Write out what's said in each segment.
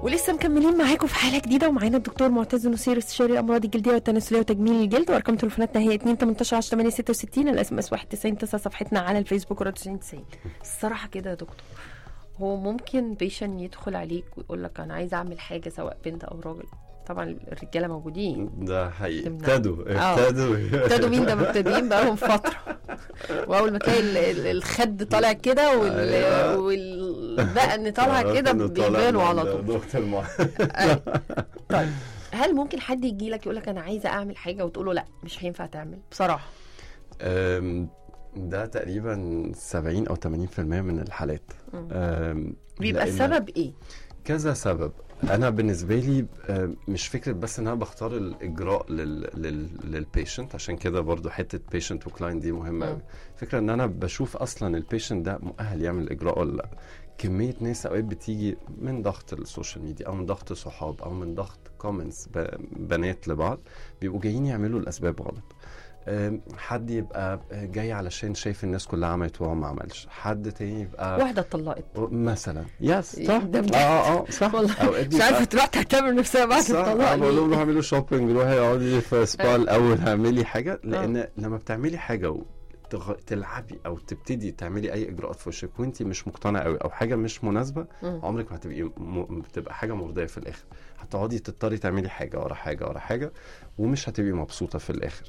ولسه مكملين معاكم في حاله جديده ومعانا الدكتور معتز نصير استشاري الامراض الجلديه والتناسليه وتجميل الجلد وارقام تليفوناتنا هي 2 18 10 8 66 الاس ام اس 91 9 صفحتنا على الفيسبوك وراديو 90 الصراحه كده يا دكتور هو ممكن بيشن يدخل عليك ويقول لك انا عايز اعمل حاجه سواء بنت او راجل طبعا الرجاله موجودين ده حقيقي تمنع. ابتدوا آه. ابتدوا ابتدوا مين ده مبتدئين بقالهم فتره واول ما تلاقي ال- ال- الخد طالع كده وال أيوة. والبقن طالع كده إنه طالع بيبانوا من على طول دكتور مع... أيوة. طيب هل ممكن حد يجي لك يقول لك انا عايزه اعمل حاجه وتقول له لا مش هينفع تعمل بصراحه أم، ده تقريبا 70 او 80% من الحالات مم. أم، بيبقى لأن السبب ايه كذا سبب انا بالنسبه لي أم، مش فكره بس ان انا بختار الاجراء لل لل للبيشنت عشان كده برضو حته بيشنت وكلاين دي مهمه مم. قوي فكره ان انا بشوف اصلا البيشنت ده مؤهل يعمل الاجراء ولا لا كميه ناس اوقات بتيجي من ضغط السوشيال ميديا او من ضغط صحاب او من ضغط كومنتس بنات لبعض بيبقوا جايين يعملوا الاسباب غلط أم، حد يبقى جاي علشان شايف الناس كلها عملت وهو ما عملش حد تاني يبقى واحده اتطلقت مثلا يس صح ده بجد. اه اه صح والله أوقات مش عارفه بيبقى- تروح تعتبر نفسها بعد صح الطلاق أنا بقول لهم ليه؟ روحوا اعملوا شوبينج روحي اقعدي في سبا الاول اعملي حاجه لان لما بتعملي حاجه وتلعبي او تبتدي تعملي اي اجراءات في وشك وانت مش مقتنعه قوي او حاجه مش مناسبه مم. عمرك ما هتبقي م... بتبقى حاجه مرضيه في الاخر هتقعدي تضطري تعملي حاجه ورا حاجه ورا حاجه ومش هتبقي مبسوطه في الاخر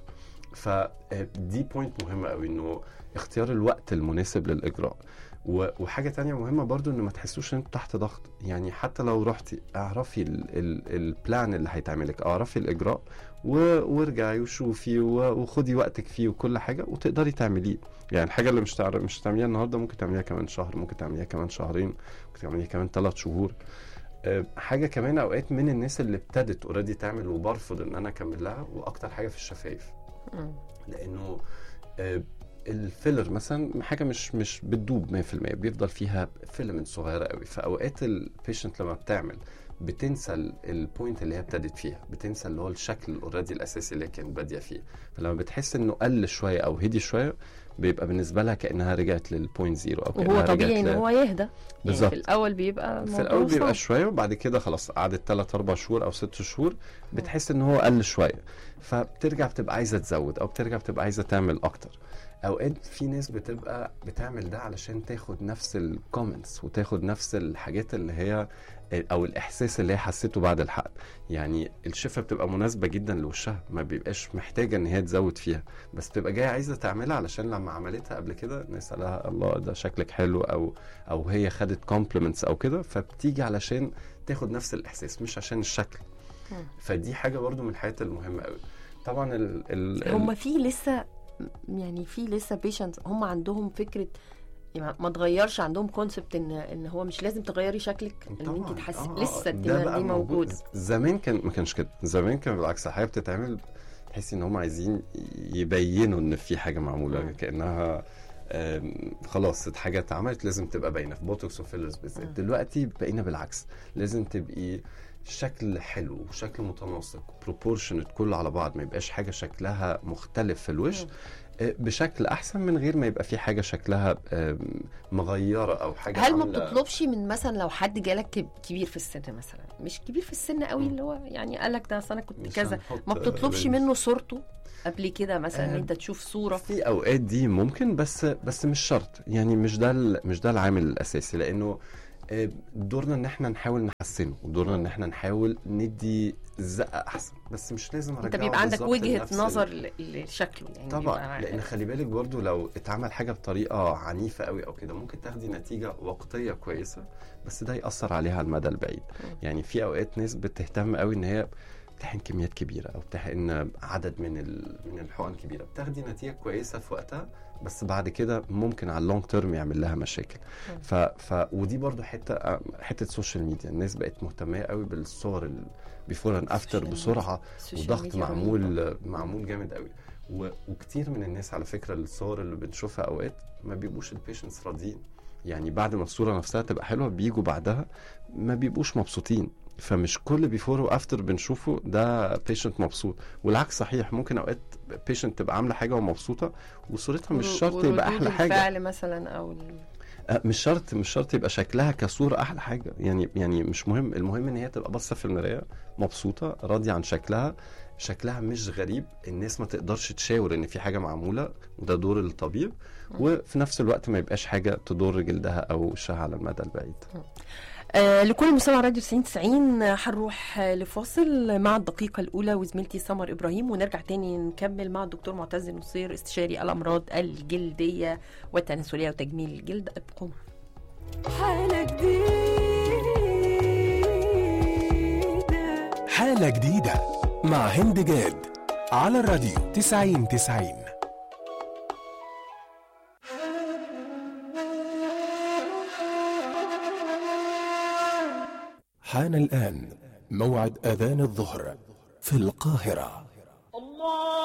فدي بوينت مهمه قوي انه اختيار الوقت المناسب للاجراء و- وحاجه تانية مهمه برضو ان ما تحسوش ان انتوا تحت ضغط يعني حتى لو رحتي اعرفي ال- ال- البلان اللي هيتعملك اعرفي الاجراء و- وارجعي وشوفي و- وخدي وقتك فيه وكل حاجه وتقدري تعمليه يعني الحاجه اللي مش تعرف مش تعمليها النهارده ممكن تعمليها كمان شهر ممكن تعمليها كمان شهرين ممكن تعمليها كمان ثلاث شهور أه، حاجه كمان اوقات من الناس اللي ابتدت اوريدي تعمل وبرفض ان انا اكمل لها واكتر حاجه في الشفايف مم. لانه آه، الفيلر مثلا حاجه مش مش بتدوب 100% بيفضل فيها فيلمنت صغيره قوي فاوقات البيشنت لما بتعمل بتنسى ال- البوينت اللي هي ابتدت فيها بتنسى اللي هو الشكل اوريدي الاساسي اللي هي كانت باديه فيه فلما بتحس انه قل شويه او هدي شويه بيبقى بالنسبه لها كانها رجعت للبوينت زيرو او كانها وهو طبيعي رجعت ان ل- هو يهدى يعني بالظبط. في الاول بيبقى في الموضوع الاول بيبقى صعب. شويه وبعد كده خلاص قعدت 3 4 شهور او 6 شهور بتحس ان هو قل شويه فبترجع بتبقى عايزه تزود او بترجع بتبقى عايزه تعمل اكتر اوقات في ناس بتبقى بتعمل ده علشان تاخد نفس الكومنتس وتاخد نفس الحاجات اللي هي او الاحساس اللي هي حسيته بعد الحقن يعني الشفه بتبقى مناسبه جدا لوشها ما بيبقاش محتاجه ان هي تزود فيها بس بتبقى جايه عايزه تعملها علشان لما عملتها قبل كده نسالها الله ده شكلك حلو او او هي خدت كومبلمنتس او كده فبتيجي علشان تاخد نفس الاحساس مش عشان الشكل مم. فدي حاجه برضو من الحاجات المهمه قوي طبعا ال ال هم في لسه يعني في لسه بيشنتس هم عندهم فكره يعني ما تغيرش عندهم كونسبت ان ان هو مش لازم تغيري شكلك ان انت طبعاً. تحسي آه، لسه ده الدماغ بقى دي موجوده زمان كان ما كانش كده زمان كان بالعكس الحاجه بتتعمل تحسي ان هم عايزين يبينوا ان في حاجه معموله مم. كانها آم، خلاص حاجه اتعملت لازم تبقى باينه في بوتوكس وفيلرز بالذات مم. دلوقتي بقينا بالعكس لازم تبقي شكل حلو وشكل متناسق بروبورشنت كله على بعض ما يبقاش حاجه شكلها مختلف في الوش مم. آه، بشكل احسن من غير ما يبقى في حاجه شكلها آم، مغيره او حاجه هل ما عاملة- بتطلبش من مثلا لو حد جالك كب- كبير في السن مثلا مش كبير في السن قوي مم. اللي هو يعني قال لك ده أصل انا كنت مش كذا هنحط ما بتطلبش رينج. منه صورته قبل كده مثلا ان آه، انت تشوف صوره في اوقات دي ممكن بس بس مش شرط يعني مش ده ال- مش ده العامل الاساسي لانه آه، دورنا ان احنا نحاول نحسنه ودورنا ان احنا نحاول ندي زقه احسن بس مش لازم انت ارجعه بيبقى عندك بالظبط وجهه لنفس ال- نظر ل- لشكله يعني طبعا بيبقى- لان خلي بالك برضو لو اتعمل حاجه بطريقه عنيفه قوي او كده ممكن تاخدي نتيجه وقتيه كويسه بس ده ياثر عليها على المدى البعيد مم. يعني في اوقات ناس بتهتم قوي ان هي بتحقن كميات كبيره او بتحقن عدد من ال... من الحقن كبيره بتاخدي نتيجه كويسه في وقتها بس بعد كده ممكن على اللونج تيرم يعمل لها مشاكل مم. ف... ف ودي برضو حته حته سوشيال ميديا الناس بقت مهتمه قوي بالصور بيفور اند افتر السوشيال بسرعه السوشيال وضغط ميديا رهيبة. معمول معمول جامد قوي و... وكتير من الناس على فكره الصور اللي بنشوفها اوقات ما بيبقوش البيشنتس راضيين يعني بعد ما الصوره نفسها تبقى حلوه بيجوا بعدها ما بيبقوش مبسوطين فمش كل بيفور وافتر بنشوفه ده بيشنت مبسوط والعكس صحيح ممكن اوقات بيشنت تبقى عامله حاجه ومبسوطه وصورتها مش ورو- شرط يبقى وردود احلى حاجه الفعل مثلا او ال... آه، مش شرط مش شرط يبقى شكلها كصوره احلى حاجه يعني يعني مش مهم المهم ان هي تبقى باصه في المرايه مبسوطه راضيه عن شكلها شكلها مش غريب الناس ما تقدرش تشاور ان في حاجه معموله وده دور الطبيب وفي نفس الوقت ما يبقاش حاجه تضر جلدها او وشها على المدى البعيد آه لكل مستمع راديو 90 90 آه، هنروح آه، لفاصل مع الدقيقة الأولى وزميلتي سمر إبراهيم ونرجع تاني نكمل مع الدكتور معتز نصير استشاري الأمراض الجلدية والتناسلية وتجميل الجلد ابقوا معنا. حالة جديدة حالة جديدة مع هند جاد على الراديو 90 90 حان الآن موعد أذان الظهر في القاهرة الله